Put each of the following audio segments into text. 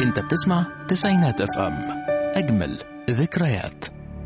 انت بتسمع تسعينات اف ام اجمل ذكريات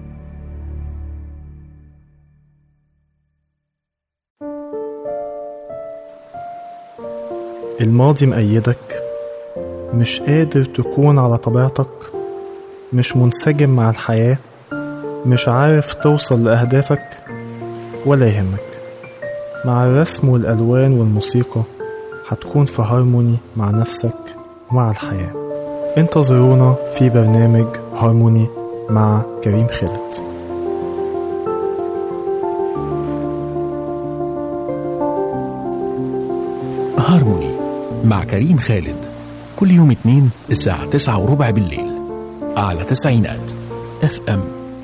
الماضي مأيدك مش قادر تكون على طبيعتك مش منسجم مع الحياة مش عارف توصل لأهدافك ولا يهمك مع الرسم والألوان والموسيقى هتكون في هارموني مع نفسك ومع الحياة انتظرونا في برنامج هارموني مع كريم خالد هارموني مع كريم خالد كل يوم اثنين الساعة تسعة وربع بالليل على تسعينات اف ام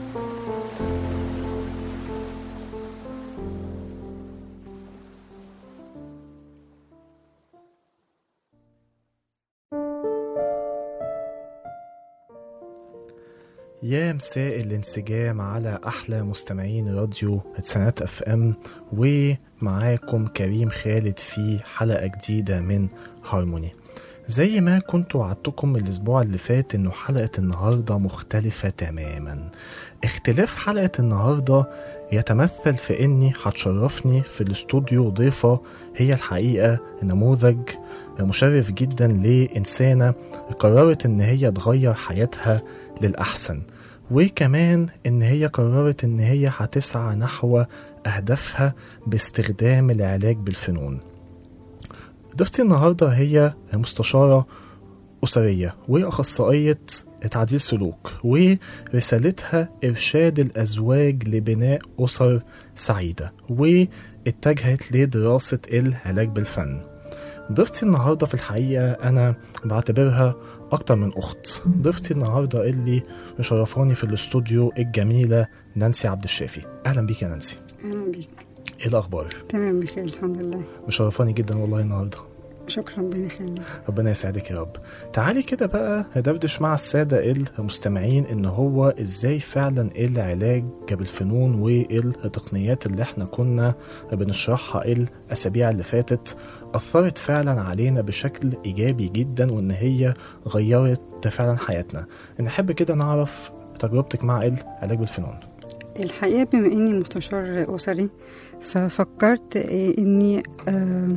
يا مساء الانسجام على احلى مستمعين راديو تسعينات اف ام ومعاكم كريم خالد في حلقه جديده من هارموني زي ما كنت وعدتكم الاسبوع اللي فات انه حلقه النهارده مختلفه تماما اختلاف حلقه النهارده يتمثل في اني هتشرفني في الاستوديو ضيفه هي الحقيقه نموذج مشرف جدا لانسانه قررت ان هي تغير حياتها للأحسن وكمان إن هي قررت إن هي هتسعى نحو أهدافها باستخدام العلاج بالفنون ضيفتي النهاردة هي مستشارة أسرية وأخصائية تعديل سلوك ورسالتها إرشاد الأزواج لبناء أسر سعيدة واتجهت لدراسة العلاج بالفن ضيفتي النهارده في الحقيقه انا بعتبرها اكتر من اخت ضيفتي النهارده اللي مشرفاني في الاستوديو الجميله نانسي عبد الشافي اهلا بيك يا نانسي اهلا بيك ايه الاخبار تمام بخير الحمد لله مشرفاني جدا والله النهارده شكرا ربنا يخليك ربنا يسعدك يا رب تعالي كده بقى ندردش مع السادة المستمعين ان هو ازاي فعلا العلاج بالفنون والتقنيات اللي احنا كنا بنشرحها الاسابيع اللي فاتت اثرت فعلا علينا بشكل ايجابي جدا وان هي غيرت فعلا حياتنا نحب كده نعرف تجربتك مع العلاج بالفنون الحقيقة بما اني مستشار اسري ففكرت إيه اني آه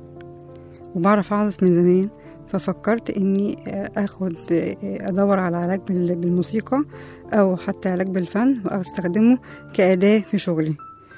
وبعرف اعزف من زمان ففكرت اني آه، اخد آه، ادور على علاج بال- بالموسيقى او حتى علاج بالفن واستخدمه كأداة في شغلي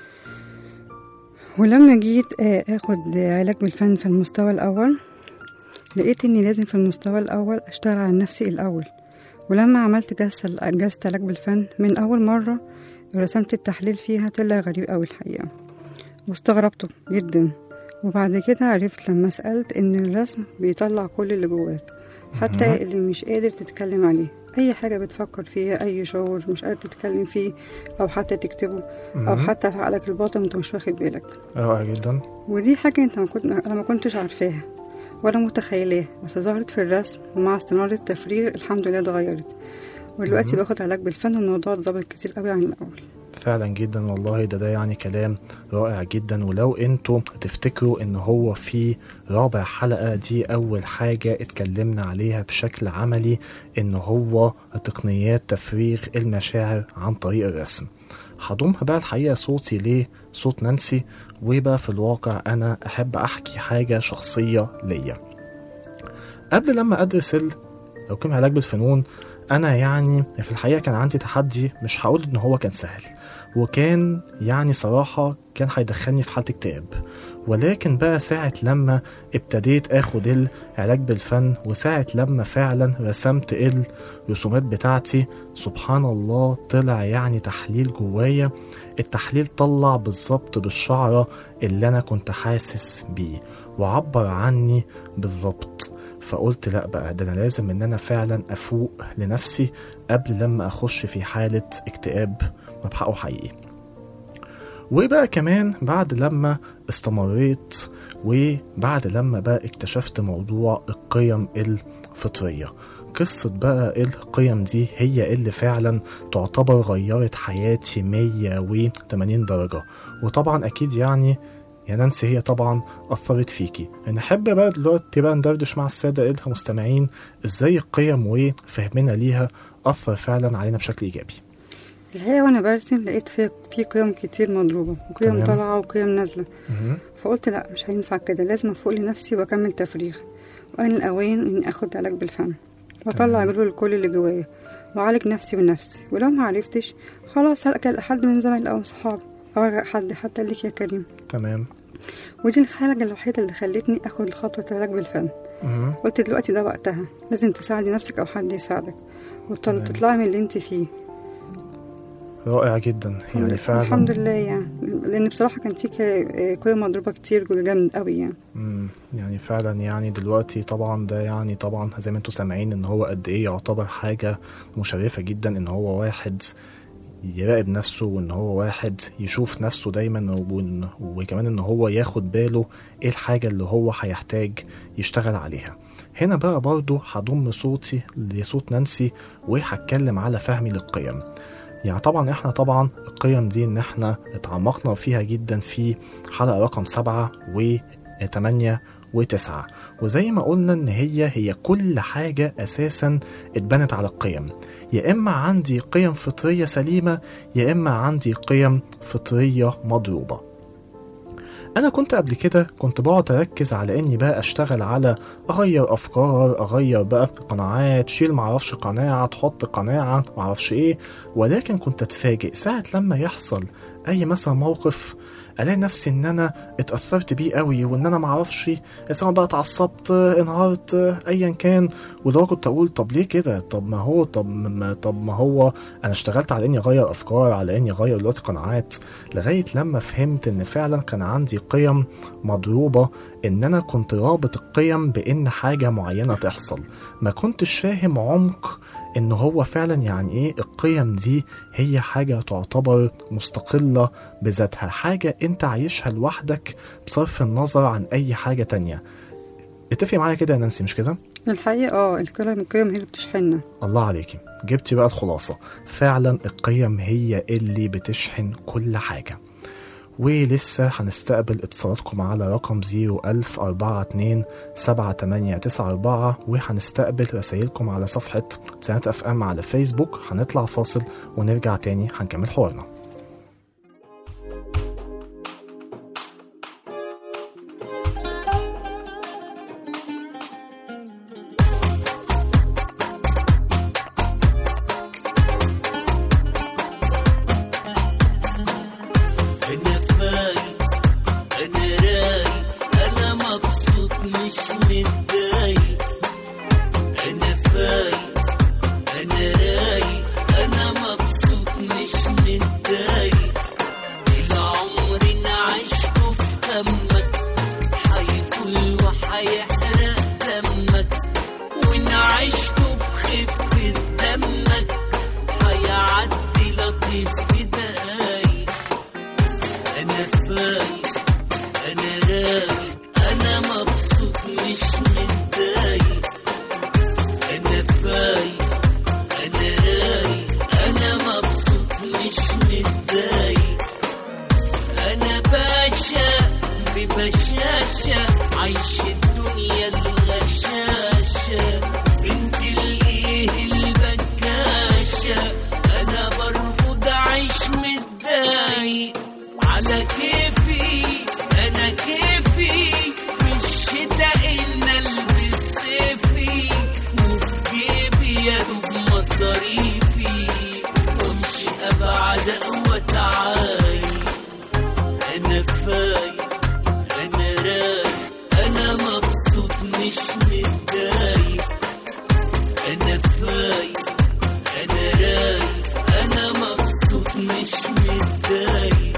ولما جيت آه، اخد علاج بالفن في المستوى الاول لقيت اني لازم في المستوى الاول اشتغل على نفسي الاول ولما عملت جلسة جلسة علاج بالفن من اول مرة رسمت التحليل فيها طلع غريب قوي الحقيقة واستغربته جدا وبعد كده عرفت لما سألت إن الرسم بيطلع كل اللي جواك حتى مهم. اللي مش قادر تتكلم عليه أي حاجة بتفكر فيها أي شعور مش قادر تتكلم فيه أو حتى تكتبه أو مهم. حتى في عقلك الباطن أنت مش واخد بالك رائع جدا ودي حاجة أنت ما كنت أنا ما كنتش عارفاها ولا متخيلاها بس ظهرت في الرسم ومع استمرار التفريغ الحمد لله اتغيرت ودلوقتي مهم. باخد علاج بالفن الموضوع اتظبط كتير قوي عن الأول فعلا جدا والله ده ده يعني كلام رائع جدا ولو انتوا تفتكروا ان هو في رابع حلقة دي اول حاجة اتكلمنا عليها بشكل عملي ان هو تقنيات تفريغ المشاعر عن طريق الرسم هضمها بقى الحقيقة صوتي ليه صوت نانسي وبقى في الواقع انا احب احكي حاجة شخصية ليا قبل لما ادرس ال- لو كان علاج بالفنون انا يعني في الحقيقة كان عندي تحدي مش هقول ان هو كان سهل وكان يعني صراحة كان هيدخلني في حالة اكتئاب ولكن بقى ساعة لما ابتديت اخد العلاج بالفن وساعة لما فعلا رسمت الرسومات بتاعتي سبحان الله طلع يعني تحليل جوايا التحليل طلع بالظبط بالشعرة اللي انا كنت حاسس بيه وعبر عني بالظبط فقلت لا بقى ده انا لازم ان انا فعلا افوق لنفسي قبل لما اخش في حالة اكتئاب مبحقه حقيقي وبقى كمان بعد لما استمريت وبعد لما بقى اكتشفت موضوع القيم الفطرية قصة بقى القيم دي هي اللي فعلا تعتبر غيرت حياتي 180 درجة وطبعا أكيد يعني يا نانسي هي طبعا أثرت فيكي نحب بقى دلوقتي بقى ندردش مع السادة المستمعين إزاي القيم وفهمنا ليها أثر فعلا علينا بشكل إيجابي الحقيقة وأنا برسم لقيت في في قيم كتير مضروبة وقيم تمام. طالعة وقيم نازلة مهم. فقلت لا مش هينفع كده لازم أفوق لنفسي وأكمل تفريغ وأن الأوان إني آخد علاج بالفن وأطلع تمام. جلول كل اللي جوايا وأعالج نفسي بنفسي ولو ما عرفتش خلاص هلجأ لحد من زمايلي أو صحابي أو ألجأ حد حتى ليك يا كريم تمام ودي الحاجة الوحيدة اللي خلتني اخد خطوة العلاج بالفن مهم. قلت دلوقتي ده وقتها لازم تساعدي نفسك او حد يساعدك تمام. وتطلعي من اللي انت فيه رائع جدا يعني فعلا الحمد لله يعني لان بصراحة كان في ك- قوة مضروبة كتير جامد قوي يعني مم. يعني فعلا يعني دلوقتي طبعا ده يعني طبعا زي ما انتم سامعين ان هو قد ايه يعتبر حاجة مشرفة جدا ان هو واحد يراقب نفسه وان هو واحد يشوف نفسه دايما وإن- وكمان ان هو ياخد باله ايه الحاجة اللي هو هيحتاج يشتغل عليها هنا بقى برضو هضم صوتي لصوت نانسي وهتكلم على فهمي للقيم يعني طبعا احنا طبعا القيم دي ان احنا اتعمقنا فيها جدا في حلقة رقم سبعة وثمانية وتسعة وزي ما قلنا ان هي هي كل حاجة اساسا اتبنت على القيم يا اما عندي قيم فطرية سليمة يا اما عندي قيم فطرية مضروبة انا كنت قبل كده كنت بقعد اركز على اني بقى اشتغل على اغير افكار اغير بقى قناعات شيل معرفش قناعه تحط قناعه معرفش ايه ولكن كنت اتفاجئ ساعه لما يحصل اي مثلا موقف الاقي نفسي ان انا اتاثرت بيه قوي وان انا معرفش سواء بقى اتعصبت انهارت ايا كان واللي هو كنت اقول طب ليه كده طب ما هو طب ما طب ما هو انا اشتغلت على اني اغير افكار على اني اغير دلوقتي قناعات لغايه لما فهمت ان فعلا كان عندي قيم مضروبه ان انا كنت رابط القيم بان حاجه معينه تحصل ما كنتش فاهم عمق ان هو فعلا يعني ايه القيم دي هي حاجه تعتبر مستقله بذاتها حاجه انت عايشها لوحدك بصرف النظر عن اي حاجه تانية اتفقي معايا كده يا نانسي مش كده الحقيقة اه القيم القيم هي اللي بتشحننا الله عليكي جبتي بقى الخلاصة فعلا القيم هي اللي بتشحن كل حاجة ولسه هنستقبل اتصالاتكم على رقم 01042 7894 وهنستقبل رسايلكم على صفحة سنة اف ام على فيسبوك هنطلع فاصل ونرجع تاني هنكمل حوارنا انا فايق انا رايق انا مبسوط مش متضايق انا فايق انا رايق انا مبسوط مش متضايق العمر انا عشته في همك هيطول وهيحرق دمك وان عشته بخفة دمك هيعدي لطيف في دقايق انا فايق انا رايق انا مبسوط مش متضايق انا فايق انا رايق انا مبسوط مش متضايق انا باشا ببشاشة عايش الدنيا الغشاشة بنت الايه البكاشة انا برفض اعيش متضايق على كيفي انا كيفي في الشتاء ان البس صيفي وفي جيبي يا دوب مصاريفي وامشي ابعد واتعايق انا فايق انا رايق انا مبسوط مش متضايق انا فايق انا رايق انا مبسوط مش متضايق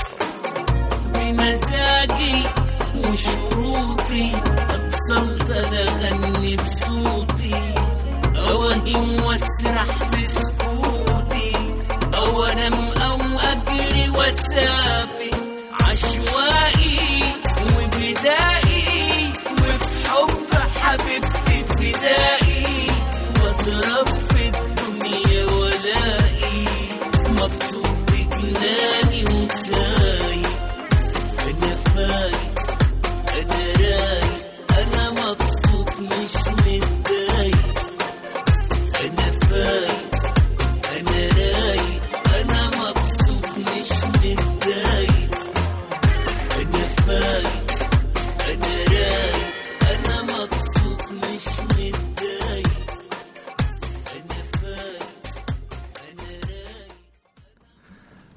بمزاجي وشروطي اتصلت انا اغني بصوتي اوهم واسرح في سكوتي او انام او اجري واسابق عشوائي وبدائي وفي حب حبيبتي فدائي بضرب في الدنيا ولائي مبسوط بجناني وسايق انا فايق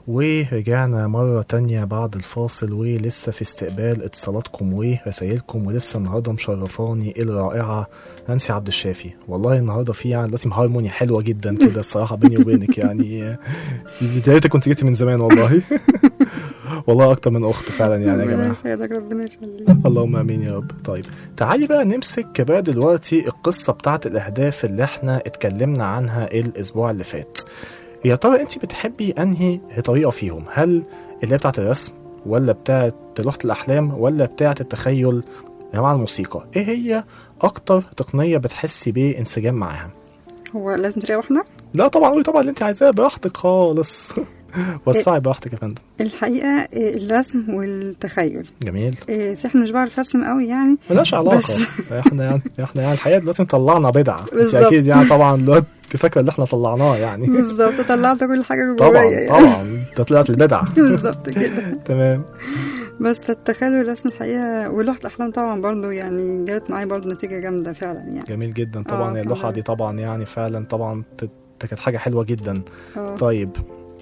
ورجعنا مرة تانية بعد الفاصل ولسه في استقبال اتصالاتكم ورسايلكم ولسه النهاردة مشرفاني الرائعة نانسي عبد الشافي والله النهاردة في يعني لازم هارموني حلوة جدا كده الصراحة بيني وبينك يعني يا ريت كنت جيتي من زمان والله والله أكتر من أخت فعلا يعني يا ربنا جماعة يسعدك ربنا يخليك اللهم امين يا رب طيب تعالي بقى نمسك بقى دلوقتي القصه بتاعت الاهداف اللي احنا اتكلمنا عنها الاسبوع اللي فات يا ترى انت بتحبي انهي طريقه فيهم هل اللي هي بتاعت الرسم ولا بتاعت لوحه الاحلام ولا بتاعت التخيل مع الموسيقى ايه هي اكتر تقنيه بتحسي بانسجام معاها هو لازم طريقة واحدة لا طبعا قولي طبعا اللي انت عايزاه براحتك خالص وسعي براحتك يا فندم الحقيقة آه، الرسم والتخيل جميل آه، صح مش بعرف ارسم قوي يعني ملهاش علاقة بس- احنا يعني احنا يعني الحقيقة دلوقتي طلعنا بدعة انت بالظبط. اكيد يعني طبعا دلوقتي فاكرة اللي احنا طلعناه يعني بالظبط طلعت كل حاجة طبعا جوايا يعني. طبعا انت طلعت البدعة بالظبط كده تمام بس التخيل والرسم الحقيقة ولوحة الأحلام طبعا برضو يعني جابت معايا برضو نتيجة جامدة فعلا يعني جميل جدا طبعا آه، اللوحة طبعاً. دي طبعا يعني فعلا طبعا ت- كانت حاجة حلوة جدا اه طيب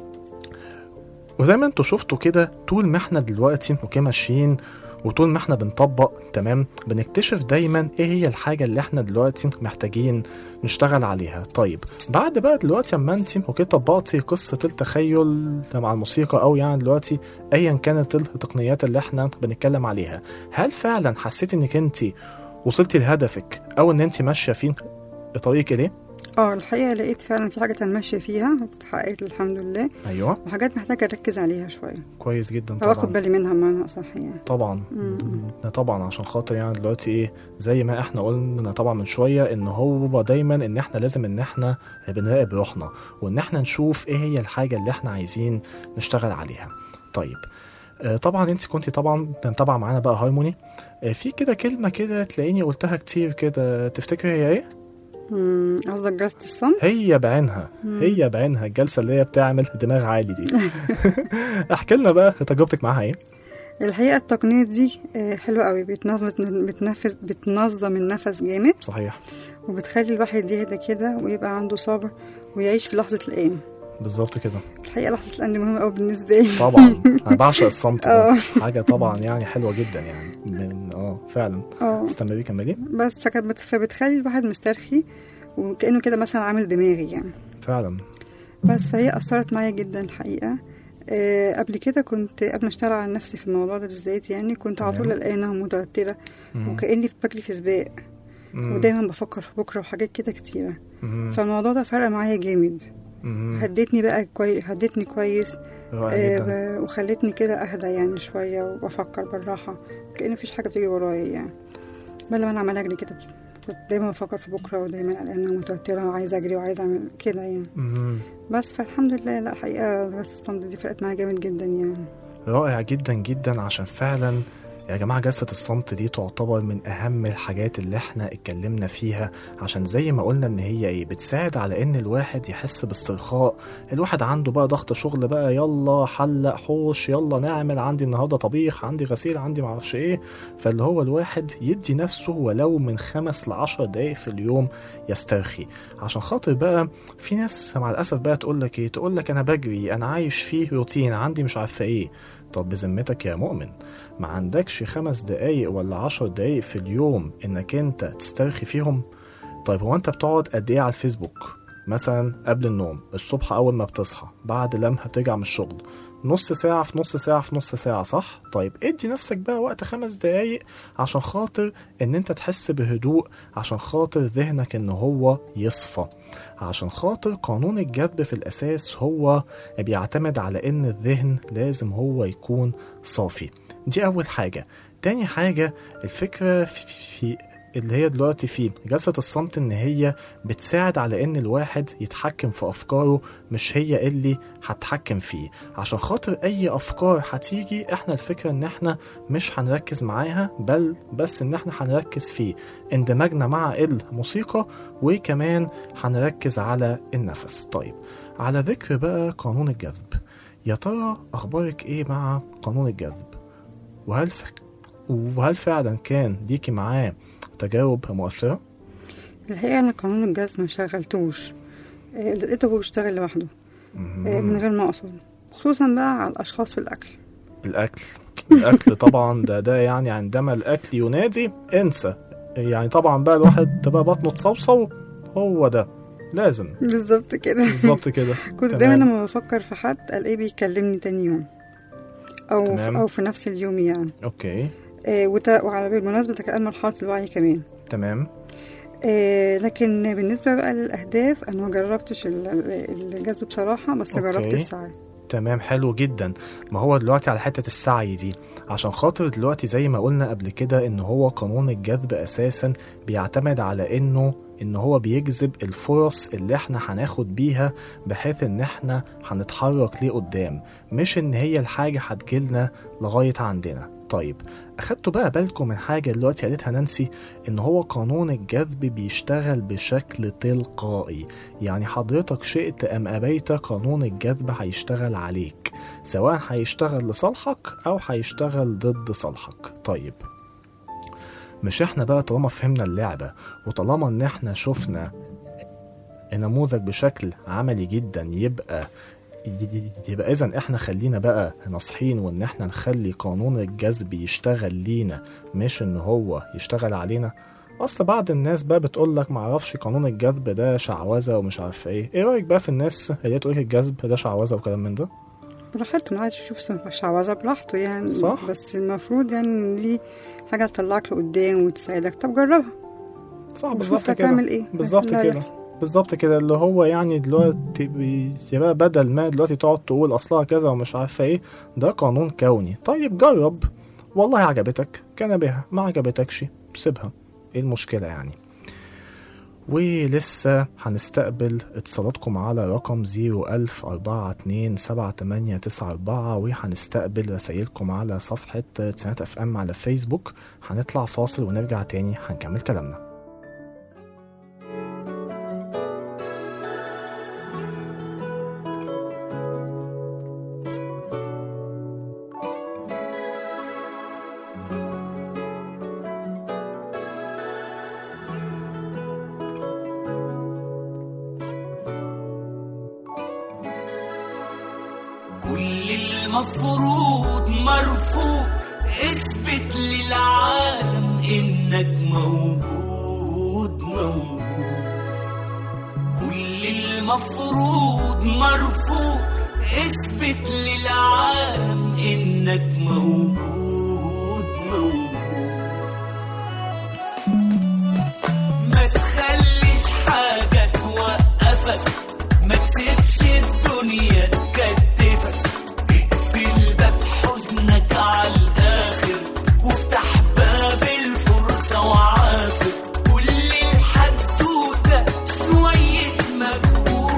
وزي ما انتوا شفتوا كده طول ما احنا دلوقتي اوكي ماشيين وطول ما احنا بنطبق تمام بنكتشف دايما ايه هي الحاجة اللي احنا دلوقتي محتاجين نشتغل عليها طيب بعد بقى دلوقتي اما انت اوكي طبقتي قصة التخيل مع الموسيقى او يعني دلوقتي ايا كانت التقنيات اللي احنا بنتكلم عليها هل فعلا حسيت انك انت وصلتي لهدفك او ان انت ماشية في طريقك اليه اه الحقيقة لقيت فعلا في حاجات أنا ماشية فيها اتحققت الحمد لله ايوه وحاجات محتاجة أركز عليها شوية كويس جدا أو طبعا آخد بالي منها بمعنى أصح يعني طبعا مم. ده طبعا عشان خاطر يعني دلوقتي ايه زي ما احنا قلنا طبعا من شويه ان هو دايما ان احنا لازم ان احنا بنراقب روحنا وان احنا نشوف ايه هي الحاجه اللي احنا عايزين نشتغل عليها طيب آه، طبعا انت كنتي طبعا متابعه معانا بقى هارموني آه، في كده كلمه كده تلاقيني قلتها كتير كده تفتكري هي ايه مم، قصدك جلسة الصمت هي بعينها مم. هي بعينها الجلسه اللي هي بتعمل دماغ عالي دي احكي لنا بقى تجربتك معاها ايه الحقيقة التقنية دي آه، حلوة قوي بتنظم بتنفذ بتنظم النفس جامد صحيح وبتخلي الواحد يهدى كده ويبقى عنده صبر ويعيش في لحظة الآن بالظبط كده الحقيقة لحظة الآن دي مهمة قوي بالنسبة لي طبعا انا بعشق الصمت ده اه. حاجه طبعا يعني حلوه جدا يعني من اه فعلا اه استمري كملي بس فكانت بت- فبتخلي الواحد مسترخي وكأنه كده مثلا عامل دماغي يعني فعلا بس فهي أثرت معايا جدا الحقيقة آه قبل كده كنت قبل ما اشتغل على نفسي في الموضوع ده بالذات يعني كنت على طول تمام. قلقانة ومتوترة مم. وكأني بجري في سباق مم. ودايما بفكر في بكرة وحاجات كده كتيرة مم. فالموضوع ده فرق معايا جامد مم. هدتني بقى كويس هدتني كويس رائع آه جدا ب- وخلتني كده اهدى يعني شويه وافكر بالراحه كأن مفيش حاجه بتجري ورايا يعني بدل ما انا عماله اجري كده كنت دايما بفكر في بكره ودايما قلقانه ومتوتره وعايزه اجري وعايزه اعمل كده يعني مم. بس فالحمد لله لا حقيقه جلسه الصمت دي فرقت معايا جامد جدا يعني رائع جدا جدا عشان فعلا يا جماعة جلسة الصمت دي تعتبر من أهم الحاجات اللي احنا اتكلمنا فيها عشان زي ما قلنا إن هي إيه بتساعد على إن الواحد يحس باسترخاء الواحد عنده بقى ضغط شغل بقى يلا حلق حوش يلا نعمل عندي النهاردة طبيخ عندي غسيل عندي معرفش إيه فاللي هو الواحد يدي نفسه ولو من خمس لعشر دقايق في اليوم يسترخي عشان خاطر بقى في ناس مع الأسف بقى تقول لك إيه تقول لك أنا بجري أنا عايش فيه روتين عندي مش عارفة إيه طب بذمتك يا مؤمن ما عندكش خمس دقايق ولا عشر دقايق في اليوم انك انت تسترخي فيهم طيب هو انت بتقعد قد ايه على الفيسبوك مثلا قبل النوم الصبح اول ما بتصحى بعد لما بترجع من الشغل نص ساعة في نص ساعة في نص ساعة صح؟ طيب ادي نفسك بقى وقت خمس دقايق عشان خاطر ان انت تحس بهدوء عشان خاطر ذهنك ان هو يصفى عشان خاطر قانون الجذب في الاساس هو بيعتمد على ان الذهن لازم هو يكون صافي دي اول حاجة تاني حاجة الفكرة في, في اللي هي دلوقتي في جلسة الصمت ان هي بتساعد على ان الواحد يتحكم في افكاره مش هي اللي هتحكم فيه عشان خاطر اي افكار هتيجي احنا الفكرة ان احنا مش هنركز معاها بل بس ان احنا هنركز في اندماجنا مع الموسيقى وكمان هنركز على النفس طيب على ذكر بقى قانون الجذب يا ترى اخبارك ايه مع قانون الجذب وهل ف... وهل فعلا كان ليكي معاه تجارب مؤثرة؟ الحقيقه انا قانون الجذب ما شغلتوش آه، لقيته هو بيشتغل لوحده آه، من غير ما اقصد وخصوصا بقى على الاشخاص في الاكل الاكل الاكل طبعا ده ده يعني عندما الاكل ينادي انسى يعني طبعا بقى الواحد تبقى بطنه تصوصو هو ده لازم بالظبط كده بالظبط كده كنت تمام. دايما لما بفكر في حد الاقيه بيكلمني تاني يوم او تمام. او في نفس اليوم يعني اوكي آه وت- وعلى بالمناسبة ده كان مرحلة الوعي كمان تمام آه لكن بالنسبة بقى للأهداف أنا ما جربتش ال- ال- الجذب بصراحة بس أوكي. جربت السعي تمام حلو جدا ما هو دلوقتي على حتة السعي دي عشان خاطر دلوقتي زي ما قلنا قبل كده ان هو قانون الجذب اساسا بيعتمد على انه ان هو بيجذب الفرص اللي احنا هناخد بيها بحيث ان احنا هنتحرك ليه قدام مش ان هي الحاجة هتجيلنا لغاية عندنا طيب اخدتوا بقى بالكم من حاجة دلوقتي قالتها نانسي ان هو قانون الجذب بيشتغل بشكل تلقائي يعني حضرتك شئت ام ابيت قانون الجذب هيشتغل عليك سواء هيشتغل لصالحك او هيشتغل ضد صالحك طيب مش احنا بقى طالما فهمنا اللعبة وطالما ان احنا شفنا النموذج بشكل عملي جدا يبقى يبقى اذا احنا خلينا بقى ناصحين وان احنا نخلي قانون الجذب يشتغل لينا مش ان هو يشتغل علينا اصل بعض الناس بقى بتقول لك معرفش قانون الجذب ده شعوذه ومش عارف ايه ايه رايك بقى في الناس اللي تقول لك الجذب ده شعوذه وكلام من ده براحته أنا عايز أشوف شعوذة براحته يعني صح. بس المفروض يعني إن دي حاجة تطلعك لقدام وتساعدك طب جربها صح وشوف بالظبط كده هتعمل إيه بالظبط اللي كده هيحصل. بالظبط كده اللي هو يعني دلوقتي بي- يبقى بدل ما دلوقتي تقعد تقول اصلها كذا ومش عارفه ايه ده قانون كوني طيب جرب والله عجبتك كان بها ما عجبتكش سيبها ايه المشكله يعني ولسه هنستقبل اتصالاتكم على رقم 010427894 وهنستقبل رسائلكم على صفحة تسعينات اف ام على فيسبوك هنطلع فاصل ونرجع تاني هنكمل كلامنا كل المفروض مرفوض اثبت للعالم انك موجود موجود كل المفروض مرفوض اثبت للعالم انك موجود موجود ما تخليش حاجة توقفك ما تسيبش الدنيا تكتفك اقفل باب حزنك على الآخر وافتح باب الفرصة وعافر كل الحدوتة شوية مجهود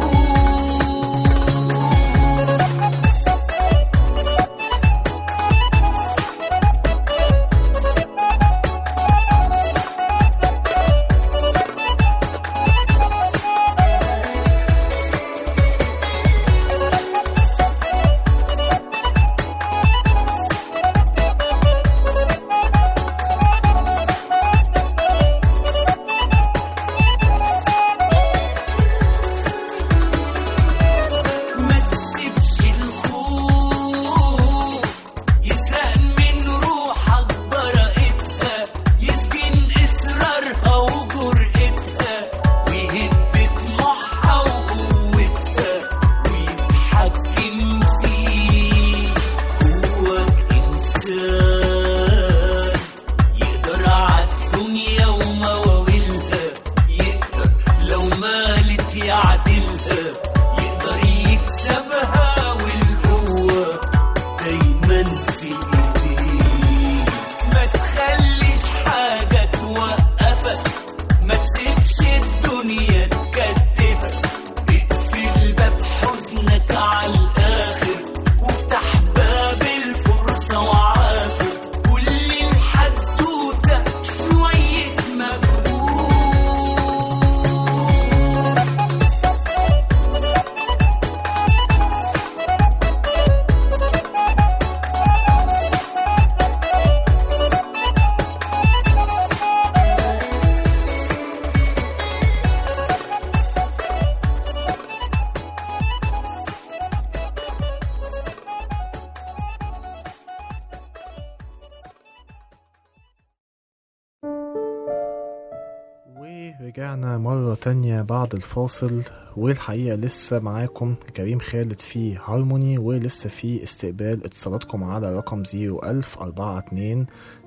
رجعنا مرة تانية بعد الفاصل والحقيقة لسه معاكم كريم خالد في هارموني ولسه في استقبال اتصالاتكم على رقم 01000 42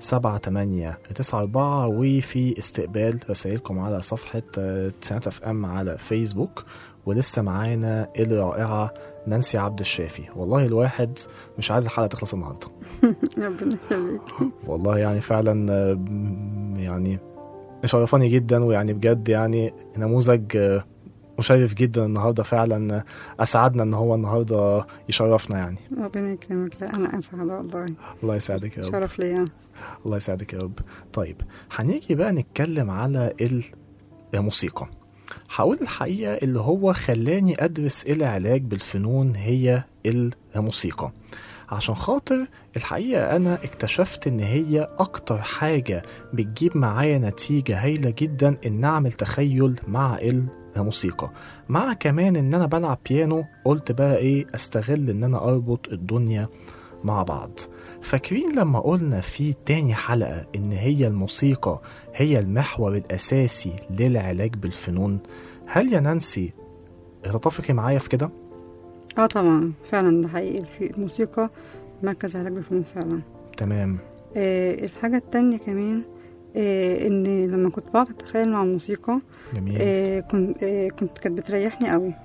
78 94 وفي استقبال رسائلكم على صفحة آه، تسعة اف ام على فيسبوك ولسه معانا الرائعة نانسي عبد الشافي والله الواحد مش عايز الحلقة تخلص النهاردة ربنا يخليك والله يعني فعلا آه، م- يعني شرفاني جدا ويعني بجد يعني نموذج آه، مشرف جدا النهارده فعلا آه، اسعدنا ان هو النهارده يشرفنا يعني ربنا يكرمك لا انا اسعد والله الله يسعدك يا رب شرف ليا الله يسعدك يا رب طيب هنيجي بقى نتكلم على الموسيقى هقول الحقيقة اللي هو خلاني أدرس العلاج بالفنون هي الموسيقى عشان خاطر الحقيقة أنا اكتشفت إن هي أكتر حاجة بتجيب معايا نتيجة هايلة جدا إن أعمل تخيل مع الموسيقى مع كمان إن أنا بلعب بيانو قلت بقى إيه أستغل إن أنا أربط الدنيا مع بعض فاكرين لما قلنا في تاني حلقة إن هي الموسيقى هي المحور الأساسي للعلاج بالفنون هل يا نانسي تتفقي معايا في كده؟ اه طبعا فعلا ده حقيقي في الموسيقى مركز علاج بالفنون فعلا تمام آه الحاجة التانية كمان آه ان لما كنت بقعد اتخيل مع الموسيقى جميل آه كنت آه كنت كانت بتريحني قوي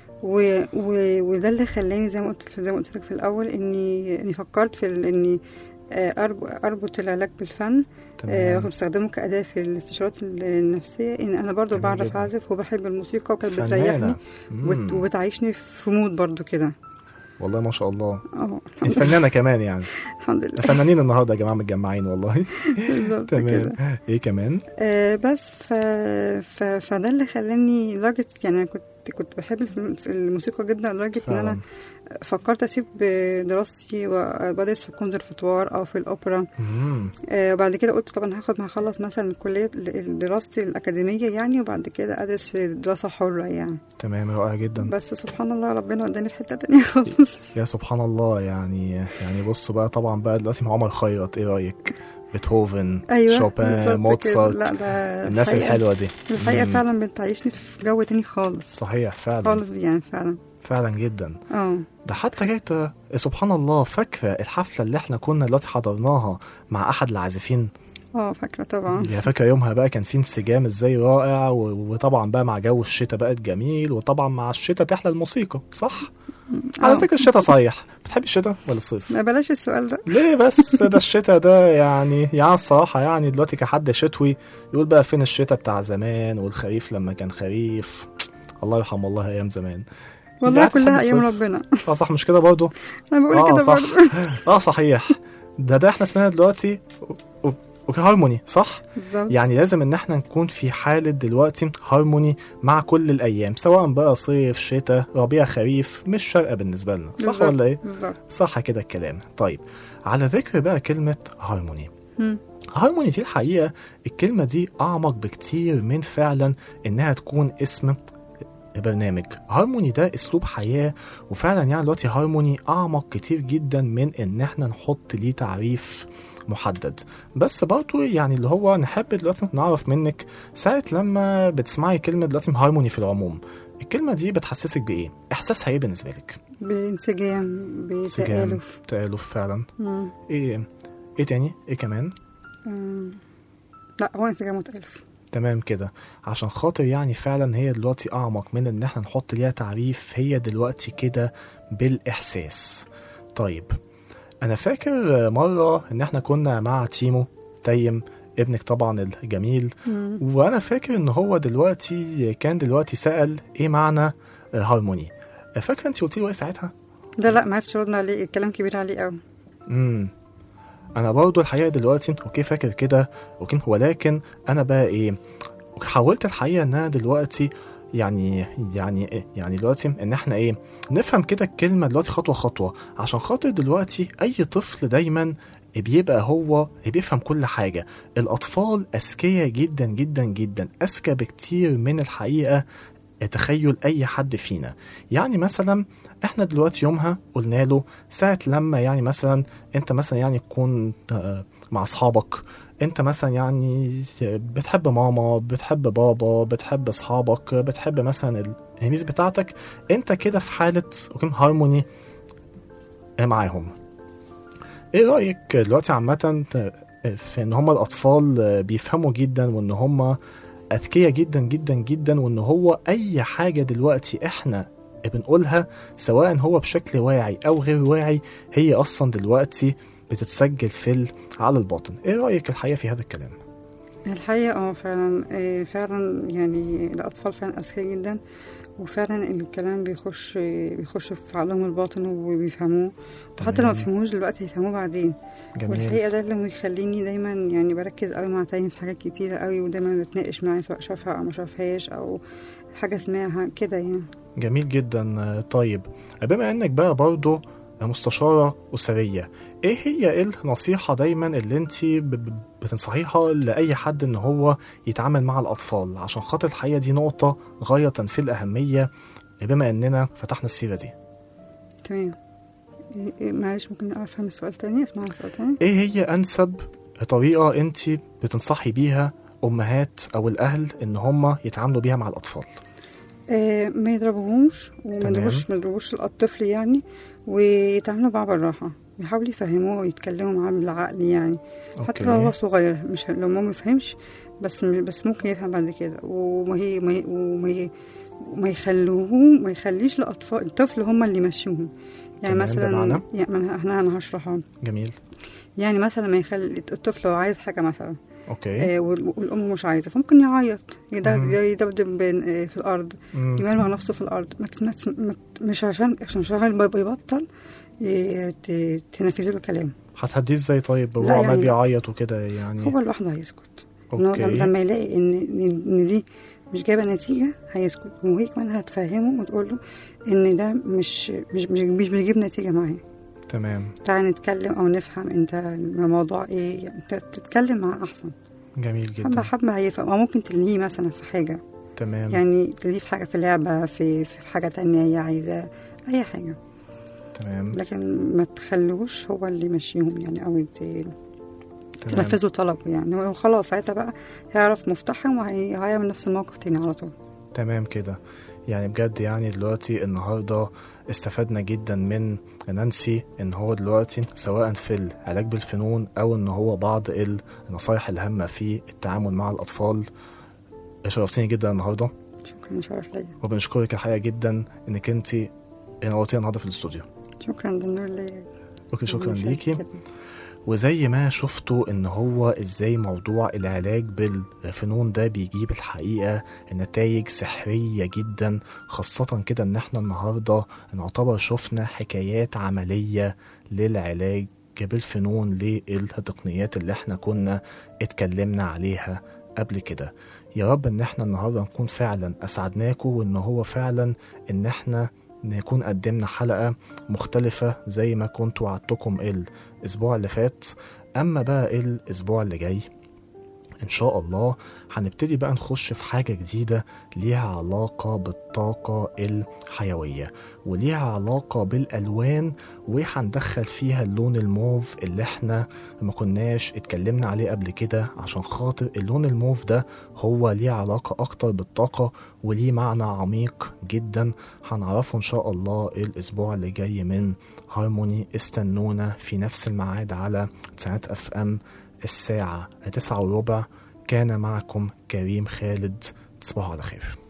و و وده اللي خلاني زي ما قلت زي ما قلت لك في الاول اني اني فكرت في ال- اني آه، أرب- اربط العلاج بالفن آه، تمام بستخدمه كأداة في الاستشارات النفسية إن أنا برضو جميل بعرف جدا. أعزف وبحب الموسيقى وكانت فنانة. بتريحني وبت- مم. وبتعيشني في مود برضو كده والله ما شاء الله اه انت فنانة كمان يعني الحمد لله فنانين النهارده يا جماعة متجمعين والله بالظبط تمام كده ايه كمان؟ آه بس ف... ف... فده اللي خلاني لدرجة يعني أنا كنت كنت بحب الفن- في الموسيقى جدا لدرجة إن أنا فعلا فكرت أسيب دراستي وبدرس في الكونسرفتوار أو في الأوبرا مم. آه وبعد كده قلت طبعا هاخد ما هخلص مثلا الكلية دراستي الأكاديمية يعني وبعد كده أدرس دراسة حرة يعني تمام رائع جدا بس سبحان الله ربنا وداني في حتة تانية خالص يا سبحان الله يعني يعني بص بقى طبعا بقى دلوقتي مع عمر خيرت ايه رايك؟ بيتهوفن أيوة شوبان بالظبط كده. موتسارت لا ده الناس الحقيقة- الحلوه دي الحقيقة مم. فعلا بتعيشني في جو تاني خالص صحيح فعلا خالص يعني فعلا فعلا جدا اه ده حتى جيت سبحان الله فاكره الحفله اللي احنا كنا دلوقتي حضرناها مع احد العازفين اه فاكرة طبعا يعني فاكره يومها بقى كان في انسجام ازاي رائع و- وطبعا بقى مع جو الشتاء بقت جميل وطبعا مع الشتاء تحلى الموسيقى صح على آه. ذكر الشتاء صحيح بتحبي الشتاء ولا الصيف ما بلاش السؤال ده ليه بس ده الشتاء ده يعني يعني الصراحة يعني دلوقتي كحد شتوي يقول بقى فين الشتاء بتاع زمان والخريف لما كان خريف الله يرحم الله أيام زمان والله قاعد كلها تحب ايام الصيف؟ ربنا اه صح مش كده برضه انا بقول اه كده صح برضه اه صحيح ده ده احنا اسمنا دلوقتي و- و- هارموني صح بالظبط يعني لازم ان احنا نكون في حالة دلوقتي هارموني مع كل الايام سواء بقى صيف شتاء ربيع خريف مش فارقة بالنسبة لنا صح بالظبط، ولا ايه بالظبط صح كده الكلام طيب على ذكر بقى كلمة هارموني مم. هارموني دي الحقيقة الكلمة دي أعمق بكتير من فعلا إنها تكون اسم برنامج هارموني ده أسلوب حياة وفعلا يعني دلوقتي هارموني أعمق كتير جدا من إن احنا نحط ليه تعريف محدد بس برضه يعني اللي هو نحب دلوقتي نعرف منك ساعة لما بتسمعي كلمة دلوقتي هارموني في العموم الكلمة دي بتحسسك بإيه؟ إحساسها إيه بالنسبة لك؟ بانسجام انسجام بتآلف تآلف فعلا مم. إيه إيه تاني؟ إيه كمان؟ مم. لا هو انسجام وتآلف تمام كده عشان خاطر يعني فعلا هي دلوقتي اعمق من ان احنا نحط ليها تعريف هي دلوقتي كده بالاحساس طيب انا فاكر مره ان احنا كنا مع تيمو تيم ابنك طبعا الجميل مم. وانا فاكر ان هو دلوقتي كان دلوقتي سأل ايه معنى هارموني فاكره انت قلتي له ايه ساعتها ده لا ما عرفتش ردنا عليه الكلام كبير عليه قوي امم انا برضو الحقيقه دلوقتي اوكي فاكر كده اوكي ولكن انا بقى ايه حاولت الحقيقه ان انا دلوقتي يعني يعني إيه؟ يعني دلوقتي ان احنا ايه نفهم كده الكلمه دلوقتي خطوه خطوه عشان خاطر دلوقتي اي طفل دايما بيبقى هو بيفهم كل حاجه الاطفال اذكياء جدا جدا جدا اذكى بكتير من الحقيقه تخيل اي حد فينا يعني مثلا احنا دلوقتي يومها قلنا له ساعة لما يعني مثلا انت مثلا يعني تكون آه، مع اصحابك انت مثلا يعني بتحب ماما بتحب بابا بتحب اصحابك بتحب مثلا الهيميز بتاعتك انت كده في حالة هارموني معاهم ايه رأيك دلوقتي عامة في ان هما الاطفال بيفهموا جدا وان هما اذكياء جدا جدا جدا وان هو اي حاجة دلوقتي احنا بنقولها سواء هو بشكل واعي او غير واعي هي اصلا دلوقتي بتتسجل في ال- على الباطن ايه رايك الحقيقه في هذا الكلام الحقيقة اه فعلا آه، فعلا يعني الأطفال فعلا أذكياء جدا وفعلا الكلام بيخش بيخش في عقلهم الباطن وبيفهموه وحتى لو ما تمام. فهموش دلوقتي هيفهموه بعدين والحقيقة جميل ده اللي بيخليني دايما يعني بركز قوي مع تاني في حاجات كتيرة قوي ودايما بتناقش معاه سواء شافها أو ما شافهاش أو حاجة سمعها كده يعني جميل جدا آه، طيب بما انك بقى برضو مستشارة أسرية ايه هي النصيحة دايما اللي انت بتنصحيها لأي حد ان هو يتعامل مع الأطفال عشان خاطر الحقيقة دي نقطة غاية في الأهمية بما اننا فتحنا السيرة دي تمام إيه- إيه، معلش ممكن أفهم السؤال تاني اسمع السؤال تاني ايه هي انسب طريقة انت بتنصحي بيها امهات او الاهل ان هم يتعاملوا بيها مع الاطفال آه ما يضربوهمش وما تمام. يضربوش ما يضربوش الطفل يعني ويتعاملوا معاه بالراحة بيحاولوا يفهموه ويتكلموا معاه بالعقل يعني حتى لو هو صغير مش لو ما يفهمش بس بس ممكن يفهم بعد كده وما هي ما هي- وما هي وما يخلوه ما يخليش الاطفال الطفل هم اللي يمشوهم يعني تمام، مثلا بمعنى؟ يعني ما احنا انا هشرحها جميل يعني مثلا ما يخلي الطفل لو عايز حاجه مثلا اوكي آه وال- والام مش عايزه فممكن يعيط يدب- مم. يدبدب بين- آه، في الارض مم. يمرمغ نفسه في الارض ما ت- ما ت- ما ت- مش عشان عشان مش عشان البابا يبطل ي- ت- تنفذي له كلام هتهديه ازاي طيب وهو لا عمال يعني- بيعيط وكده يعني هو لوحده هيسكت إن هو اوكي لما يلاقي ان ان إن دي مش جايبه نتيجه هيسكت وهي كمان هتفهمه وتقول له ان ده مش مش مش, مش بيجيب نتيجه معاه تمام تعالى نتكلم او نفهم انت الموضوع ايه يعني انت تتكلم معاه احسن جميل حبه جدا حبه هيفهم او ممكن تلهيه مثلا في حاجه تمام يعني تلهيه في حاجه في لعبه في في حاجه تانية هي عايزاه اي حاجه تمام لكن ما تخلوش هو اللي يمشيهم يعني او ت- تمام تنفذوا طلبه يعني وخلاص ساعتها بقى هيعرف مفتاحهم وهيعمل نفس الموقف تاني على طول تمام كده يعني بجد يعني دلوقتي النهارده استفدنا جدا من نانسي ان هو دلوقتي سواء في العلاج بالفنون او ان هو بعض النصايح الهامه في التعامل مع الاطفال شرفتني جدا النهارده شكرا شرف ليا وبنشكرك الحقيقه جدا انك انت نورتينا النهارده في الاستوديو شكرا ده النور ليا اوكي شكرا شكراً ليكي جداً. وزي ما شفتوا ان هو ازاي موضوع العلاج بالفنون ده بيجيب الحقيقة نتائج سحرية جدا خاصة كده ان احنا النهاردة نعتبر شفنا حكايات عملية للعلاج بالفنون للتقنيات اللي احنا كنا اتكلمنا عليها قبل كده يا رب ان احنا النهارده نكون فعلا اسعدناكم وان هو فعلا ان احنا نكون قدمنا حلقة مختلفة زي ما كنت وعدتكم الأسبوع اللي فات أما بقى الأسبوع اللي جاي إن شاء الله هنبتدي بقى نخش في حاجة جديدة ليها علاقة بالطاقة الحيوية وليها علاقة بالألوان وهندخل فيها اللون الموف اللي احنا ما كناش اتكلمنا عليه قبل كده عشان خاطر اللون الموف ده هو ليه علاقة أكتر بالطاقة وليه معنى عميق جدا هنعرفه إن شاء الله الأسبوع اللي جاي من هارموني استنونا في نفس الميعاد على ساعات اف ام الساعة تسعة وربع كان معكم كريم خالد تصبحوا على خير